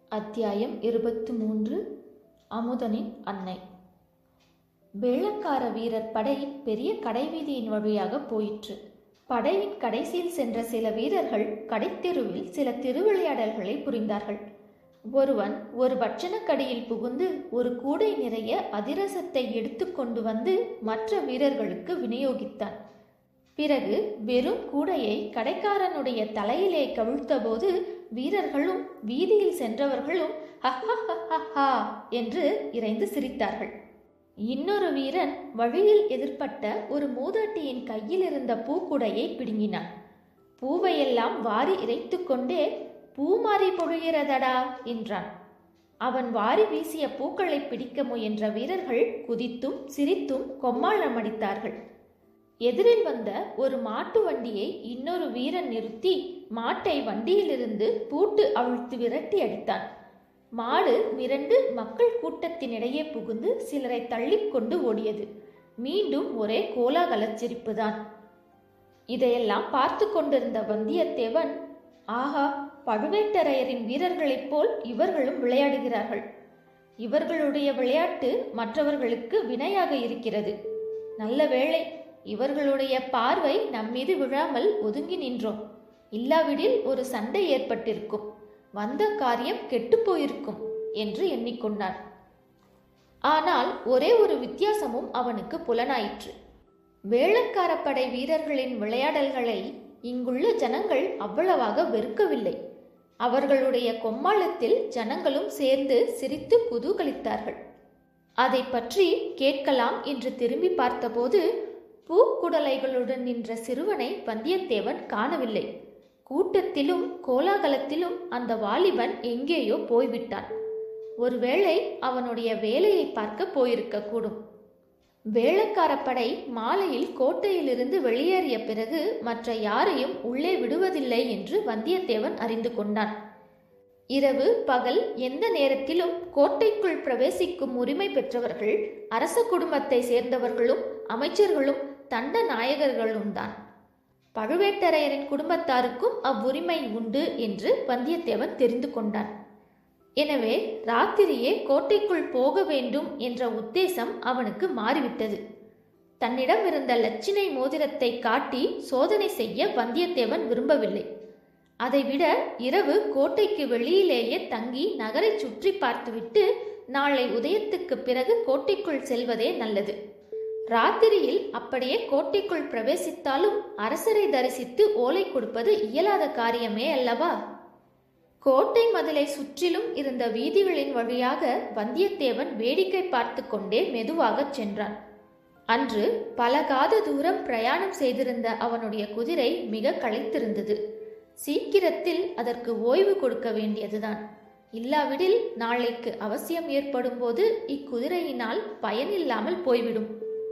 அத்தியாயம் இருபத்து மூன்று அமுதனின் அன்னை வேளக்கார வீரர் படை பெரிய கடைவீதியின் வழியாக போயிற்று படையின் கடைசியில் சென்ற சில வீரர்கள் கடைத்தெருவில் சில திருவிளையாடல்களை புரிந்தார்கள் ஒருவன் ஒரு பட்சணக்கடியில் புகுந்து ஒரு கூடை நிறைய அதிரசத்தை எடுத்துக்கொண்டு வந்து மற்ற வீரர்களுக்கு விநியோகித்தான் பிறகு வெறும் கூடையை கடைக்காரனுடைய தலையிலே கவிழ்த்தபோது வீரர்களும் வீதியில் சென்றவர்களும் ஹஹா என்று இறைந்து சிரித்தார்கள் இன்னொரு வீரன் வழியில் எதிர்ப்பட்ட ஒரு மூதாட்டியின் கையில் இருந்த பூக்குடையை பிடுங்கினான் பூவையெல்லாம் வாரி இறைத்து கொண்டே பூமாரி பொழிகிறதடா என்றான் அவன் வாரி வீசிய பூக்களை பிடிக்க முயன்ற வீரர்கள் குதித்தும் சிரித்தும் கொம்மாளம் அடித்தார்கள் எதிரில் வந்த ஒரு மாட்டு வண்டியை இன்னொரு வீரன் நிறுத்தி மாட்டை வண்டியிலிருந்து பூட்டு அவிழ்த்து விரட்டி அடித்தான் மாடு மிரண்டு மக்கள் கூட்டத்தினிடையே புகுந்து சிலரை தள்ளிக்கொண்டு ஓடியது மீண்டும் ஒரே கோலாகலச் சிரிப்புதான் இதையெல்லாம் பார்த்து கொண்டிருந்த வந்தியத்தேவன் ஆஹா பழுவேட்டரையரின் வீரர்களைப் போல் இவர்களும் விளையாடுகிறார்கள் இவர்களுடைய விளையாட்டு மற்றவர்களுக்கு வினையாக இருக்கிறது நல்ல வேளை இவர்களுடைய பார்வை நம்மீது விழாமல் ஒதுங்கி நின்றோம் இல்லாவிடில் ஒரு சண்டை ஏற்பட்டிருக்கும் வந்த காரியம் கெட்டு போயிருக்கும் என்று எண்ணிக்கொண்டான் ஆனால் ஒரே ஒரு வித்தியாசமும் அவனுக்கு புலனாயிற்று வேளக்காரப்படை வீரர்களின் விளையாடல்களை இங்குள்ள ஜனங்கள் அவ்வளவாக வெறுக்கவில்லை அவர்களுடைய கொம்மாளத்தில் ஜனங்களும் சேர்ந்து சிரித்து குதூகலித்தார்கள் அதை பற்றி கேட்கலாம் என்று திரும்பி பார்த்தபோது பூக்குடலைகளுடன் நின்ற சிறுவனை வந்தியத்தேவன் காணவில்லை கூட்டத்திலும் கோலாகலத்திலும் அந்த வாலிபன் எங்கேயோ போய்விட்டான் ஒருவேளை அவனுடைய வேலையை பார்க்க போயிருக்கக்கூடும் வேளக்காரப்படை மாலையில் கோட்டையிலிருந்து வெளியேறிய பிறகு மற்ற யாரையும் உள்ளே விடுவதில்லை என்று வந்தியத்தேவன் அறிந்து கொண்டான் இரவு பகல் எந்த நேரத்திலும் கோட்டைக்குள் பிரவேசிக்கும் உரிமை பெற்றவர்கள் அரச குடும்பத்தை சேர்ந்தவர்களும் அமைச்சர்களும் தண்ட நாயகர்களும் தான் பழுவேட்டரையரின் குடும்பத்தாருக்கும் அவ்வுரிமை உண்டு என்று வந்தியத்தேவன் தெரிந்து கொண்டான் எனவே ராத்திரியே கோட்டைக்குள் போக வேண்டும் என்ற உத்தேசம் அவனுக்கு மாறிவிட்டது தன்னிடம் இருந்த லட்சினை மோதிரத்தை காட்டி சோதனை செய்ய வந்தியத்தேவன் விரும்பவில்லை அதைவிட இரவு கோட்டைக்கு வெளியிலேயே தங்கி நகரை சுற்றி பார்த்துவிட்டு நாளை உதயத்துக்கு பிறகு கோட்டைக்குள் செல்வதே நல்லது ராத்திரியில் அப்படியே கோட்டைக்குள் பிரவேசித்தாலும் அரசரை தரிசித்து ஓலை கொடுப்பது இயலாத காரியமே அல்லவா கோட்டை மதிலை சுற்றிலும் இருந்த வீதிகளின் வழியாக வந்தியத்தேவன் வேடிக்கை பார்த்து கொண்டே மெதுவாகச் சென்றான் அன்று பல காத தூரம் பிரயாணம் செய்திருந்த அவனுடைய குதிரை மிக களைத்திருந்தது சீக்கிரத்தில் அதற்கு ஓய்வு கொடுக்க வேண்டியதுதான் இல்லாவிடில் நாளைக்கு அவசியம் ஏற்படும் போது இக்குதிரையினால் பயனில்லாமல் போய்விடும்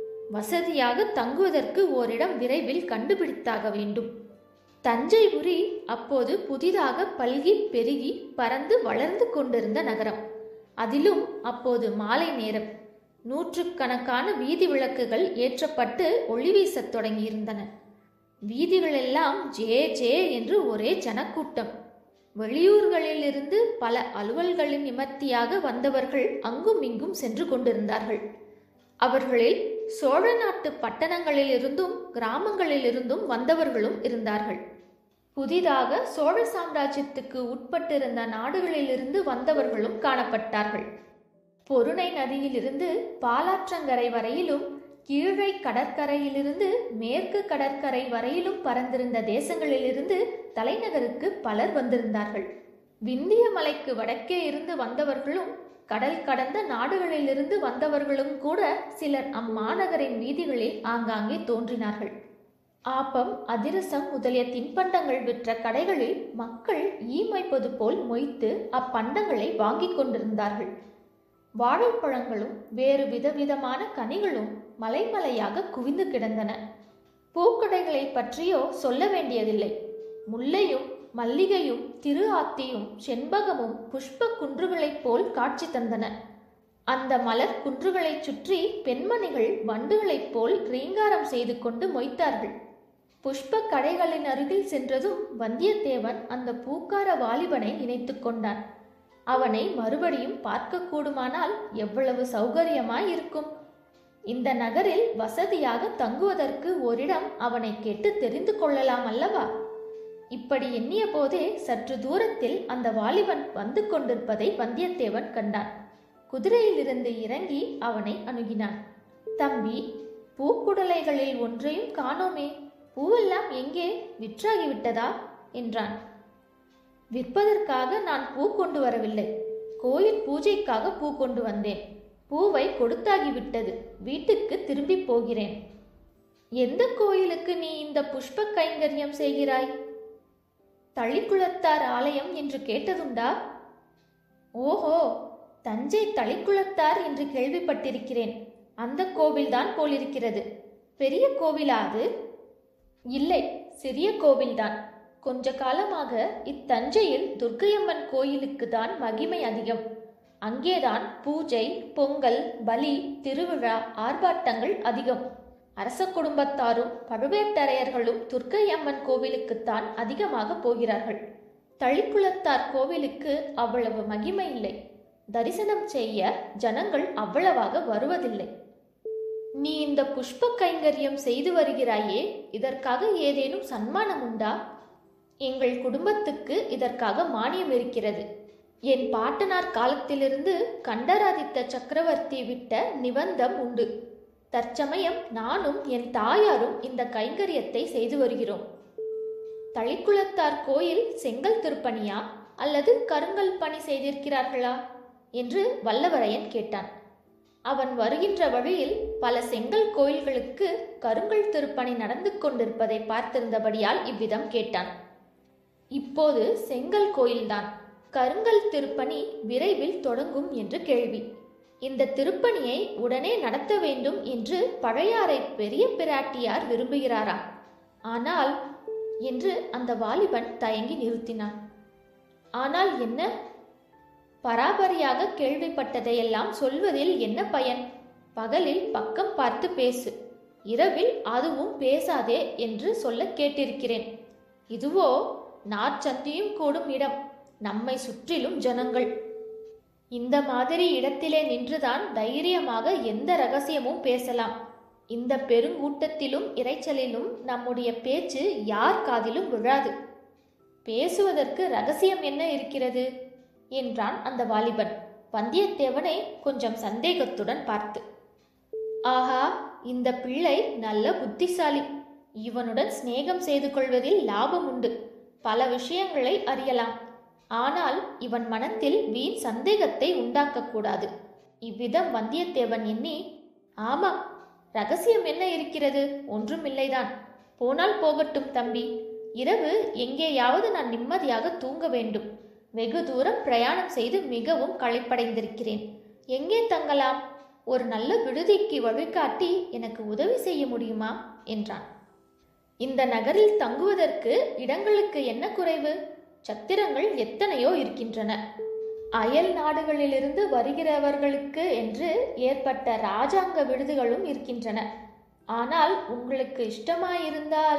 வசதியாக தங்குவதற்கு ஓரிடம் விரைவில் கண்டுபிடித்தாக வேண்டும் தஞ்சைபுரி அப்போது புதிதாக பல்கி பெருகி பறந்து வளர்ந்து கொண்டிருந்த நகரம் அதிலும் அப்போது மாலை நேரம் நூற்றுக்கணக்கான வீதி விளக்குகள் ஏற்றப்பட்டு ஒளி வீசத் தொடங்கியிருந்தன வீதிகளெல்லாம் ஜே ஜே என்று ஒரே ஜனக்கூட்டம் வெளியூர்களிலிருந்து பல அலுவல்களின் நிமர்த்தியாக வந்தவர்கள் அங்கும் இங்கும் சென்று கொண்டிருந்தார்கள் அவர்களில் சோழ நாட்டு பட்டணங்களிலிருந்தும் கிராமங்களிலிருந்தும் வந்தவர்களும் இருந்தார்கள் புதிதாக சோழ சாம்ராஜ்யத்துக்கு உட்பட்டிருந்த நாடுகளிலிருந்து வந்தவர்களும் காணப்பட்டார்கள் பொருணை நதியிலிருந்து பாலாற்றங்கரை வரையிலும் கீழை கடற்கரையிலிருந்து மேற்கு கடற்கரை வரையிலும் பறந்திருந்த தேசங்களிலிருந்து தலைநகருக்கு பலர் வந்திருந்தார்கள் விந்திய மலைக்கு வடக்கே இருந்து வந்தவர்களும் கடல் கடந்த நாடுகளிலிருந்து வந்தவர்களும் கூட சிலர் அம்மாநகரின் வீதிகளில் ஆங்காங்கே தோன்றினார்கள் ஆப்பம் அதிரசம் முதலிய தின்பண்டங்கள் விற்ற கடைகளில் மக்கள் ஈமைப்பது போல் மொய்த்து அப்பண்டங்களை வாங்கிக் கொண்டிருந்தார்கள் வாழைப்பழங்களும் வேறு விதவிதமான கனிகளும் மலைமலையாக குவிந்து கிடந்தன பூக்கடைகளை பற்றியோ சொல்ல வேண்டியதில்லை முல்லையும் மல்லிகையும் திரு ஆத்தியும் செண்பகமும் புஷ்ப குன்றுகளைப் போல் காட்சி தந்தன அந்த மலர் குன்றுகளைச் சுற்றி பெண்மணிகள் வண்டுகளைப் போல் ரீங்காரம் செய்து கொண்டு மொய்த்தார்கள் புஷ்ப கடைகளின் அருகில் சென்றதும் வந்தியத்தேவன் அந்த பூக்கார வாலிபனை நினைத்து கொண்டான் அவனை மறுபடியும் பார்க்கக்கூடுமானால் எவ்வளவு சௌகரியமாய் இருக்கும் இந்த நகரில் வசதியாக தங்குவதற்கு ஓரிடம் அவனை கேட்டு தெரிந்து கொள்ளலாம் அல்லவா இப்படி எண்ணிய போதே சற்று தூரத்தில் அந்த வாலிபன் வந்து கொண்டிருப்பதை வந்தியத்தேவன் கண்டான் குதிரையிலிருந்து இறங்கி அவனை அணுகினான் தம்பி பூக்குடலைகளில் ஒன்றையும் காணோமே பூவெல்லாம் எங்கே விற்றாகிவிட்டதா என்றான் விற்பதற்காக நான் பூ கொண்டு வரவில்லை கோயில் பூஜைக்காக பூ கொண்டு வந்தேன் பூவை கொடுத்தாகிவிட்டது வீட்டுக்கு திரும்பி போகிறேன் எந்த கோயிலுக்கு நீ இந்த புஷ்ப கைங்கரியம் செய்கிறாய் தளிக்குளத்தார் ஆலயம் என்று கேட்டதுண்டா ஓஹோ தஞ்சை தளிக்குளத்தார் என்று கேள்விப்பட்டிருக்கிறேன் அந்த கோவில்தான் போலிருக்கிறது பெரிய கோவிலா அது இல்லை சிறிய கோவில்தான் கொஞ்ச காலமாக இத்தஞ்சையில் துர்க்கையம்மன் கோயிலுக்கு தான் மகிமை அதிகம் அங்கேதான் பூஜை பொங்கல் பலி திருவிழா ஆர்ப்பாட்டங்கள் அதிகம் அரச குடும்பத்தாரும் பழுவேட்டரையர்களும் துர்க்கையம்மன் கோவிலுக்குத்தான் அதிகமாக போகிறார்கள் தளிக்குளத்தார் கோவிலுக்கு அவ்வளவு மகிமை இல்லை தரிசனம் செய்ய ஜனங்கள் அவ்வளவாக வருவதில்லை நீ இந்த புஷ்ப கைங்கரியம் செய்து வருகிறாயே இதற்காக ஏதேனும் சன்மானம் உண்டா எங்கள் குடும்பத்துக்கு இதற்காக மானியம் இருக்கிறது என் பாட்டனார் காலத்திலிருந்து கண்டராதித்த சக்கரவர்த்தி விட்ட நிபந்தம் உண்டு தற்சமயம் நானும் என் தாயாரும் இந்த கைங்கரியத்தை செய்து வருகிறோம் தளிக்குளத்தார் கோயில் செங்கல் திருப்பணியா அல்லது கருங்கல் பணி செய்திருக்கிறார்களா என்று வல்லவரையன் கேட்டான் அவன் வருகின்ற வழியில் பல செங்கல் கோயில்களுக்கு கருங்கல் திருப்பணி நடந்து கொண்டிருப்பதை பார்த்திருந்தபடியால் இவ்விதம் கேட்டான் இப்போது செங்கல் கோயில்தான் கருங்கல் திருப்பணி விரைவில் தொடங்கும் என்று கேள்வி இந்த திருப்பணியை உடனே நடத்த வேண்டும் என்று பழையாறை பெரிய பிராட்டியார் விரும்புகிறாராம் ஆனால் என்று அந்த வாலிபன் தயங்கி நிறுத்தினான் ஆனால் என்ன பராபரியாக கேள்விப்பட்டதையெல்லாம் சொல்வதில் என்ன பயன் பகலில் பக்கம் பார்த்து பேசு இரவில் அதுவும் பேசாதே என்று சொல்ல கேட்டிருக்கிறேன் இதுவோ நாற்சந்தியும் கூடும் இடம் நம்மை சுற்றிலும் ஜனங்கள் இந்த மாதிரி இடத்திலே நின்றுதான் தைரியமாக எந்த ரகசியமும் பேசலாம் இந்த பெருங்கூட்டத்திலும் இரைச்சலிலும் நம்முடைய பேச்சு யார் காதிலும் விழாது பேசுவதற்கு ரகசியம் என்ன இருக்கிறது என்றான் அந்த வாலிபன் வந்தியத்தேவனை கொஞ்சம் சந்தேகத்துடன் பார்த்து ஆஹா இந்த பிள்ளை நல்ல புத்திசாலி இவனுடன் சிநேகம் செய்து கொள்வதில் லாபம் உண்டு பல விஷயங்களை அறியலாம் ஆனால் இவன் மனத்தில் வீண் சந்தேகத்தை உண்டாக்கக்கூடாது இவ்விதம் வந்தியத்தேவன் எண்ணி ஆமாம் ரகசியம் என்ன இருக்கிறது ஒன்றுமில்லைதான் போனால் போகட்டும் தம்பி இரவு எங்கேயாவது நான் நிம்மதியாக தூங்க வேண்டும் வெகு தூரம் பிரயாணம் செய்து மிகவும் களைப்படைந்திருக்கிறேன் எங்கே தங்கலாம் ஒரு நல்ல விடுதிக்கு வழிகாட்டி எனக்கு உதவி செய்ய முடியுமா என்றான் இந்த நகரில் தங்குவதற்கு இடங்களுக்கு என்ன குறைவு சத்திரங்கள் எத்தனையோ இருக்கின்றன அயல் நாடுகளிலிருந்து வருகிறவர்களுக்கு என்று ஏற்பட்ட ராஜாங்க விடுதிகளும் இருக்கின்றன ஆனால் உங்களுக்கு இஷ்டமாயிருந்தால்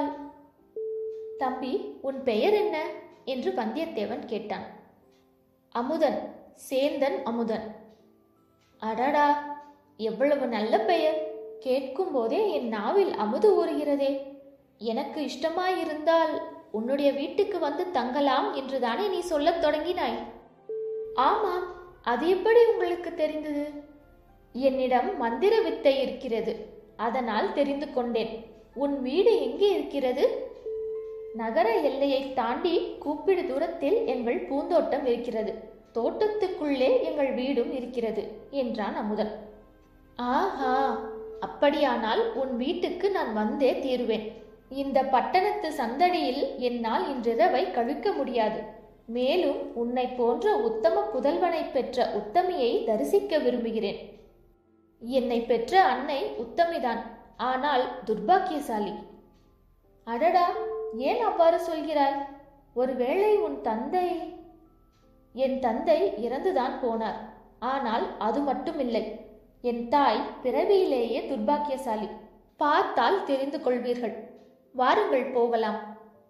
தம்பி உன் பெயர் என்ன என்று வந்தியத்தேவன் கேட்டான் அமுதன் சேந்தன் அமுதன் அடடா எவ்வளவு நல்ல பெயர் கேட்கும் போதே என் நாவில் அமுது ஊறுகிறதே எனக்கு இஷ்டமாயிருந்தால் உன்னுடைய வீட்டுக்கு வந்து தங்கலாம் என்றுதானே நீ சொல்லத் தொடங்கினாய் ஆமாம் அது எப்படி உங்களுக்கு தெரிந்தது என்னிடம் மந்திர வித்தை இருக்கிறது அதனால் தெரிந்து கொண்டேன் உன் வீடு எங்கே இருக்கிறது நகர எல்லையை தாண்டி கூப்பிடு தூரத்தில் எங்கள் பூந்தோட்டம் இருக்கிறது தோட்டத்துக்குள்ளே எங்கள் வீடும் இருக்கிறது என்றான் அமுதன் ஆஹா அப்படியானால் உன் வீட்டுக்கு நான் வந்தே தீருவேன் இந்த பட்டணத்து சந்தடியில் என்னால் இன்றிரவை கழிக்க முடியாது மேலும் உன்னை போன்ற உத்தம புதல்வனை பெற்ற உத்தமியை தரிசிக்க விரும்புகிறேன் என்னை பெற்ற அன்னை உத்தமிதான் ஆனால் துர்பாக்கியசாலி அடடா ஏன் அவ்வாறு சொல்கிறாய் ஒருவேளை உன் தந்தை என் தந்தை இறந்துதான் போனார் ஆனால் அது மட்டுமில்லை என் தாய் பிறவியிலேயே துர்பாக்கியசாலி பார்த்தால் தெரிந்து கொள்வீர்கள் வாருங்கள் போகலாம்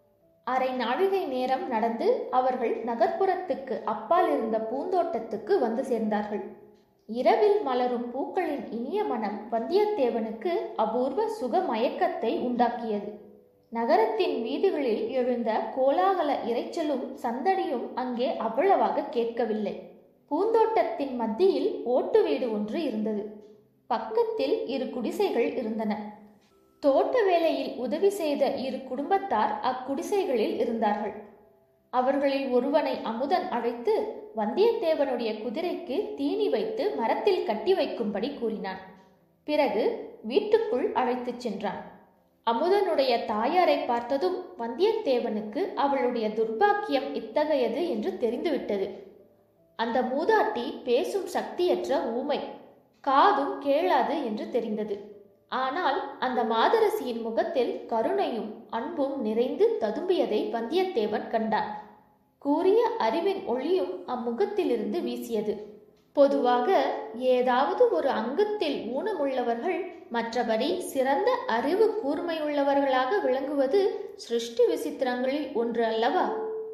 அரை நாழிகை நேரம் நடந்து அவர்கள் நகர்ப்புறத்துக்கு அப்பால் இருந்த பூந்தோட்டத்துக்கு வந்து சேர்ந்தார்கள் இரவில் மலரும் பூக்களின் இனிய மனம் வந்தியத்தேவனுக்கு அபூர்வ சுக மயக்கத்தை உண்டாக்கியது நகரத்தின் வீதிகளில் எழுந்த கோலாகல இரைச்சலும் சந்தடியும் அங்கே அவ்வளவாக கேட்கவில்லை பூந்தோட்டத்தின் மத்தியில் ஓட்டு வீடு ஒன்று இருந்தது பக்கத்தில் இரு குடிசைகள் இருந்தன தோட்ட வேலையில் உதவி செய்த இரு குடும்பத்தார் அக்குடிசைகளில் இருந்தார்கள் அவர்களில் ஒருவனை அமுதன் அழைத்து வந்தியத்தேவனுடைய குதிரைக்கு தீனி வைத்து மரத்தில் கட்டி வைக்கும்படி கூறினான் பிறகு வீட்டுக்குள் அழைத்துச் சென்றான் அமுதனுடைய தாயாரை பார்த்ததும் வந்தியத்தேவனுக்கு அவளுடைய துர்பாக்கியம் இத்தகையது என்று தெரிந்துவிட்டது அந்த மூதாட்டி பேசும் சக்தியற்ற ஊமை காதும் கேளாது என்று தெரிந்தது ஆனால் அந்த மாதரசியின் முகத்தில் கருணையும் அன்பும் நிறைந்து ததும்பியதை வந்தியத்தேவன் கண்டான் கூறிய அறிவின் ஒளியும் அம்முகத்திலிருந்து வீசியது பொதுவாக ஏதாவது ஒரு அங்கத்தில் ஊனமுள்ளவர்கள் மற்றபடி சிறந்த அறிவு கூர்மையுள்ளவர்களாக விளங்குவது சிருஷ்டி விசித்திரங்களில் ஒன்று அல்லவா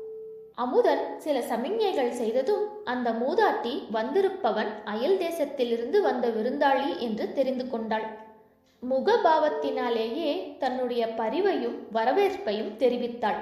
அமுதன் சில சமிஞ்ஞைகள் செய்ததும் அந்த மூதாட்டி வந்திருப்பவன் அயல் தேசத்திலிருந்து வந்த விருந்தாளி என்று தெரிந்து கொண்டாள் முகபாவத்தினாலேயே தன்னுடைய பரிவையும் வரவேற்பையும் தெரிவித்தாள்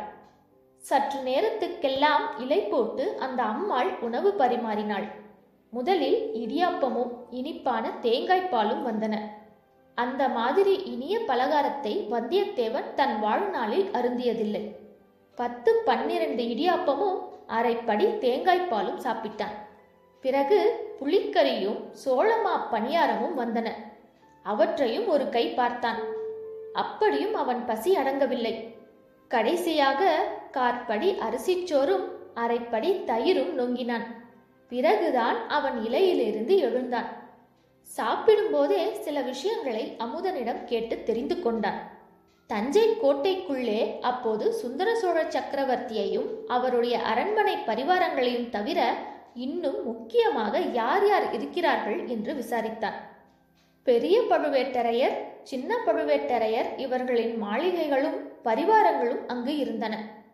சற்று நேரத்துக்கெல்லாம் இலை போட்டு அந்த அம்மாள் உணவு பரிமாறினாள் முதலில் இடியாப்பமும் இனிப்பான தேங்காய்ப்பாலும் வந்தன அந்த மாதிரி இனிய பலகாரத்தை வந்தியத்தேவன் தன் வாழ்நாளில் அருந்தியதில்லை பத்து பன்னிரண்டு இடியாப்பமும் அரைப்படி தேங்காய்ப்பாலும் சாப்பிட்டான் பிறகு புளிக்கறியும் சோளமா பணியாரமும் வந்தன அவற்றையும் ஒரு கை பார்த்தான் அப்படியும் அவன் பசி அடங்கவில்லை கடைசியாக காற்படி அரிசிச்சோறும் அரைப்படி தயிரும் நொங்கினான் பிறகுதான் அவன் இலையிலிருந்து எழுந்தான் சாப்பிடும்போதே சில விஷயங்களை அமுதனிடம் கேட்டு தெரிந்து கொண்டான் தஞ்சை கோட்டைக்குள்ளே அப்போது சுந்தர சோழ சக்கரவர்த்தியையும் அவருடைய அரண்மனை பரிவாரங்களையும் தவிர இன்னும் முக்கியமாக யார் யார் இருக்கிறார்கள் என்று விசாரித்தான் பெரிய பழுவேட்டரையர் சின்ன பழுவேட்டரையர் இவர்களின் மாளிகைகளும் பரிவாரங்களும் அங்கு இருந்தன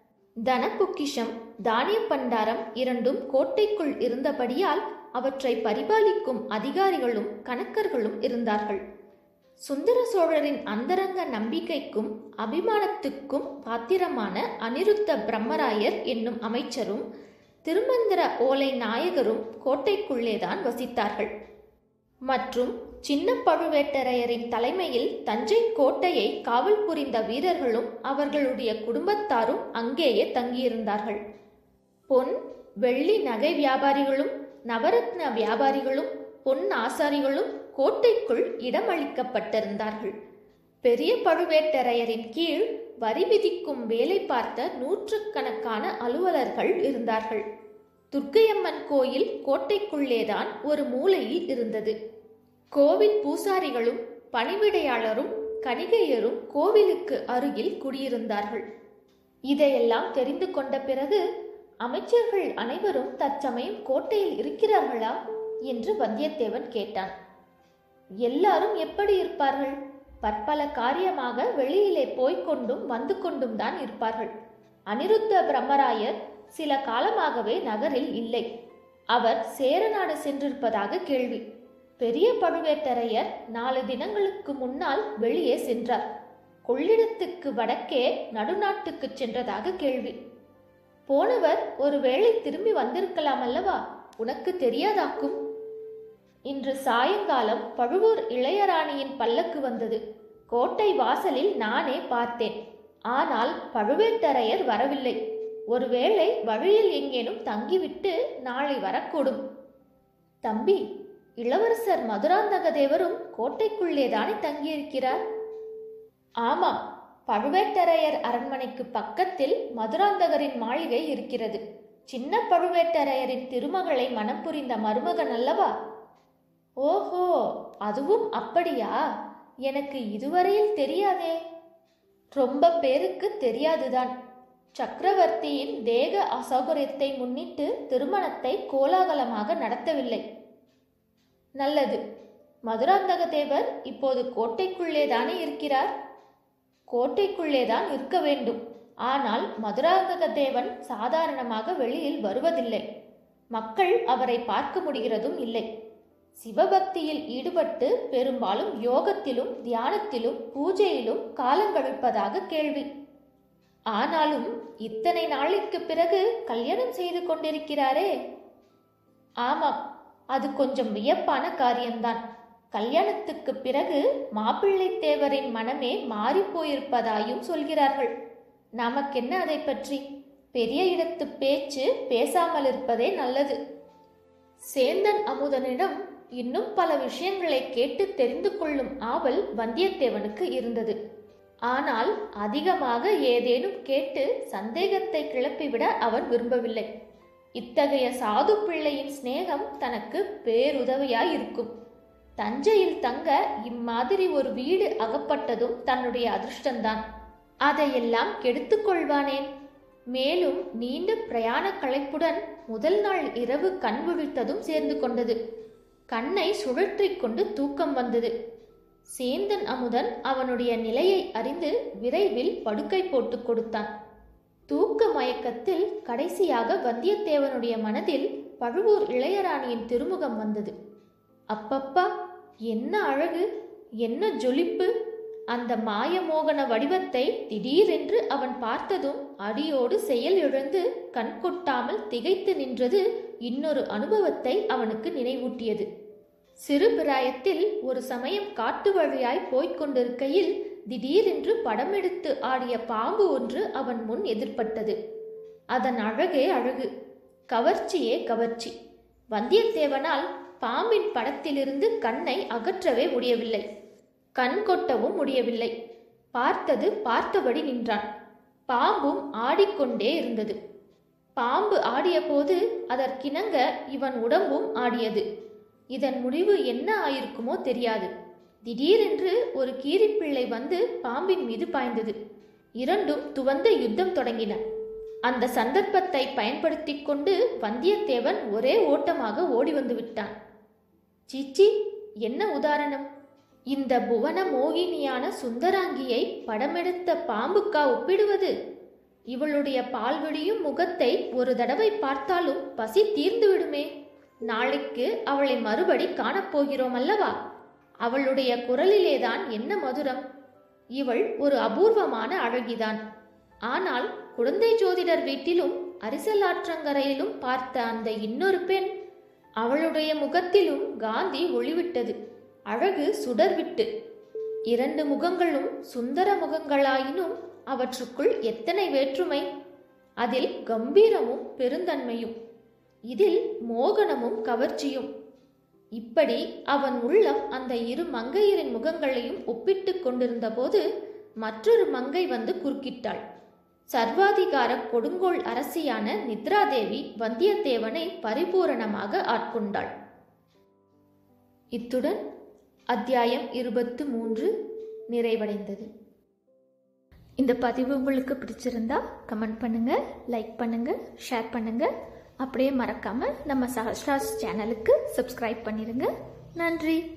தன பொக்கிஷம் தானிய பண்டாரம் இரண்டும் கோட்டைக்குள் இருந்தபடியால் அவற்றை பரிபாலிக்கும் அதிகாரிகளும் கணக்கர்களும் இருந்தார்கள் சுந்தர சோழரின் அந்தரங்க நம்பிக்கைக்கும் அபிமானத்துக்கும் பாத்திரமான அனிருத்த பிரம்மராயர் என்னும் அமைச்சரும் திருமந்திர ஓலை நாயகரும் கோட்டைக்குள்ளேதான் வசித்தார்கள் மற்றும் சின்ன பழுவேட்டரையரின் தலைமையில் தஞ்சை கோட்டையை காவல் புரிந்த வீரர்களும் அவர்களுடைய குடும்பத்தாரும் அங்கேயே தங்கியிருந்தார்கள் பொன் வெள்ளி நகை வியாபாரிகளும் நவரத்ன வியாபாரிகளும் பொன் ஆசாரிகளும் கோட்டைக்குள் இடமளிக்கப்பட்டிருந்தார்கள் பெரிய பழுவேட்டரையரின் கீழ் வரி விதிக்கும் வேலை பார்த்த நூற்றுக்கணக்கான அலுவலர்கள் இருந்தார்கள் துர்க்கையம்மன் கோயில் கோட்டைக்குள்ளேதான் ஒரு மூலையில் இருந்தது கோவில் பூசாரிகளும் பணிவிடையாளரும் கணிகையரும் கோவிலுக்கு அருகில் குடியிருந்தார்கள் இதையெல்லாம் தெரிந்து கொண்ட பிறகு அமைச்சர்கள் அனைவரும் தற்சமயம் கோட்டையில் இருக்கிறார்களா என்று வந்தியத்தேவன் கேட்டான் எல்லாரும் எப்படி இருப்பார்கள் பற்பல காரியமாக வெளியிலே போய்க் கொண்டும் வந்து கொண்டும் தான் இருப்பார்கள் அனிருத்த பிரம்மராயர் சில காலமாகவே நகரில் இல்லை அவர் சேரநாடு சென்றிருப்பதாக கேள்வி பெரிய பழுவேட்டரையர் நாலு தினங்களுக்கு முன்னால் வெளியே சென்றார் கொள்ளிடத்துக்கு வடக்கே நடுநாட்டுக்கு சென்றதாக கேள்வி போனவர் ஒருவேளை திரும்பி வந்திருக்கலாம் அல்லவா உனக்கு தெரியாதாக்கும் இன்று சாயங்காலம் பழுவூர் இளையராணியின் பல்லக்கு வந்தது கோட்டை வாசலில் நானே பார்த்தேன் ஆனால் பழுவேட்டரையர் வரவில்லை ஒருவேளை வழியில் எங்கேனும் தங்கிவிட்டு நாளை வரக்கூடும் தம்பி இளவரசர் மதுராந்தக தேவரும் கோட்டைக்குள்ளேதானே தங்கியிருக்கிறார் ஆமாம் பழுவேட்டரையர் அரண்மனைக்கு பக்கத்தில் மதுராந்தகரின் மாளிகை இருக்கிறது சின்ன பழுவேட்டரையரின் திருமகளை மனம் புரிந்த மருமகன் அல்லவா ஓஹோ அதுவும் அப்படியா எனக்கு இதுவரையில் தெரியாதே ரொம்ப பேருக்கு தெரியாதுதான் சக்கரவர்த்தியின் தேக அசௌகரியத்தை முன்னிட்டு திருமணத்தை கோலாகலமாக நடத்தவில்லை நல்லது மதுராந்தக தேவர் இப்போது கோட்டைக்குள்ளே தானே இருக்கிறார் கோட்டைக்குள்ளேதான் இருக்க வேண்டும் ஆனால் மதுராந்தக தேவன் சாதாரணமாக வெளியில் வருவதில்லை மக்கள் அவரை பார்க்க முடிகிறதும் இல்லை சிவபக்தியில் ஈடுபட்டு பெரும்பாலும் யோகத்திலும் தியானத்திலும் பூஜையிலும் காலங்கழிப்பதாக கேள்வி ஆனாலும் இத்தனை நாளைக்கு பிறகு கல்யாணம் செய்து கொண்டிருக்கிறாரே ஆமாம் அது கொஞ்சம் வியப்பான காரியம்தான் கல்யாணத்துக்கு பிறகு மாப்பிள்ளை தேவரின் மனமே மாறி போயிருப்பதாயும் சொல்கிறார்கள் நமக்கென்ன அதை பற்றி பெரிய இடத்து பேச்சு பேசாமல் இருப்பதே நல்லது சேந்தன் அமுதனிடம் இன்னும் பல விஷயங்களை கேட்டு தெரிந்து கொள்ளும் ஆவல் வந்தியத்தேவனுக்கு இருந்தது ஆனால் அதிகமாக ஏதேனும் கேட்டு சந்தேகத்தை கிளப்பிவிட அவன் விரும்பவில்லை இத்தகைய சாது பிள்ளையின் சிநேகம் தனக்கு பேருதவியாய் இருக்கும் தஞ்சையில் தங்க இம்மாதிரி ஒரு வீடு அகப்பட்டதும் தன்னுடைய அதிர்ஷ்டந்தான் அதையெல்லாம் கெடுத்துக் கொள்வானேன் மேலும் நீண்ட பிரயாண களைப்புடன் முதல் நாள் இரவு கண் விழித்ததும் சேர்ந்து கொண்டது கண்ணை சுழற்றிக் கொண்டு தூக்கம் வந்தது சேந்தன் அமுதன் அவனுடைய நிலையை அறிந்து விரைவில் படுக்கை போட்டுக் கொடுத்தான் தூக்க மயக்கத்தில் கடைசியாக வந்தியத்தேவனுடைய மனதில் பழுவூர் இளையராணியின் திருமுகம் வந்தது அப்பப்பா என்ன அழகு என்ன ஜொலிப்பு அந்த மாயமோகன வடிவத்தை திடீரென்று அவன் பார்த்ததும் அடியோடு செயல் இழந்து கண் கொட்டாமல் திகைத்து நின்றது இன்னொரு அனுபவத்தை அவனுக்கு நினைவூட்டியது சிறு பிராயத்தில் ஒரு சமயம் காட்டு வழியாய் போய்க் கொண்டிருக்கையில் திடீரென்று படமெடுத்து ஆடிய பாம்பு ஒன்று அவன் முன் எதிர்ப்பட்டது அதன் அழகே அழகு கவர்ச்சியே கவர்ச்சி வந்தியத்தேவனால் பாம்பின் படத்திலிருந்து கண்ணை அகற்றவே முடியவில்லை கண் கொட்டவும் முடியவில்லை பார்த்தது பார்த்தபடி நின்றான் பாம்பும் ஆடிக்கொண்டே இருந்தது பாம்பு ஆடியபோது அதற்கிணங்க இவன் உடம்பும் ஆடியது இதன் முடிவு என்ன ஆயிருக்குமோ தெரியாது திடீரென்று ஒரு கீரிப்பிள்ளை வந்து பாம்பின் மீது பாய்ந்தது இரண்டும் துவந்த யுத்தம் தொடங்கின அந்த சந்தர்ப்பத்தை பயன்படுத்திக் கொண்டு வந்தியத்தேவன் ஒரே ஓட்டமாக ஓடி வந்து விட்டான் சீச்சி என்ன உதாரணம் இந்த புவன மோகினியான சுந்தராங்கியை படமெடுத்த பாம்புக்கா ஒப்பிடுவது இவளுடைய பால்வெடியும் முகத்தை ஒரு தடவை பார்த்தாலும் பசி தீர்ந்து விடுமே நாளைக்கு அவளை மறுபடி காணப்போகிறோம் அல்லவா அவளுடைய குரலிலேதான் என்ன மதுரம் இவள் ஒரு அபூர்வமான அழகிதான் ஆனால் குழந்தை ஜோதிடர் வீட்டிலும் அரிசலாற்றங்கரையிலும் பார்த்த அந்த இன்னொரு பெண் அவளுடைய முகத்திலும் காந்தி ஒளிவிட்டது அழகு சுடர்விட்டு இரண்டு முகங்களும் சுந்தர முகங்களாயினும் அவற்றுக்குள் எத்தனை வேற்றுமை அதில் கம்பீரமும் பெருந்தன்மையும் இதில் மோகனமும் கவர்ச்சியும் இப்படி அவன் உள்ளம் அந்த இரு மங்கையரின் முகங்களையும் ஒப்பிட்டு கொண்டிருந்தபோது மற்றொரு மங்கை வந்து குறுக்கிட்டாள் சர்வாதிகார கொடுங்கோல் அரசியான நித்ராதேவி வந்தியத்தேவனை பரிபூரணமாக ஆட்கொண்டாள் இத்துடன் அத்தியாயம் இருபத்து மூன்று நிறைவடைந்தது இந்த பதிவு உங்களுக்கு பிடிச்சிருந்தா கமெண்ட் பண்ணுங்க லைக் பண்ணுங்க ஷேர் பண்ணுங்க அப்படியே மறக்காம நம்ம சஹஸ்ராஸ் சேனலுக்கு சப்ஸ்கிரைப் பண்ணிருங்க நன்றி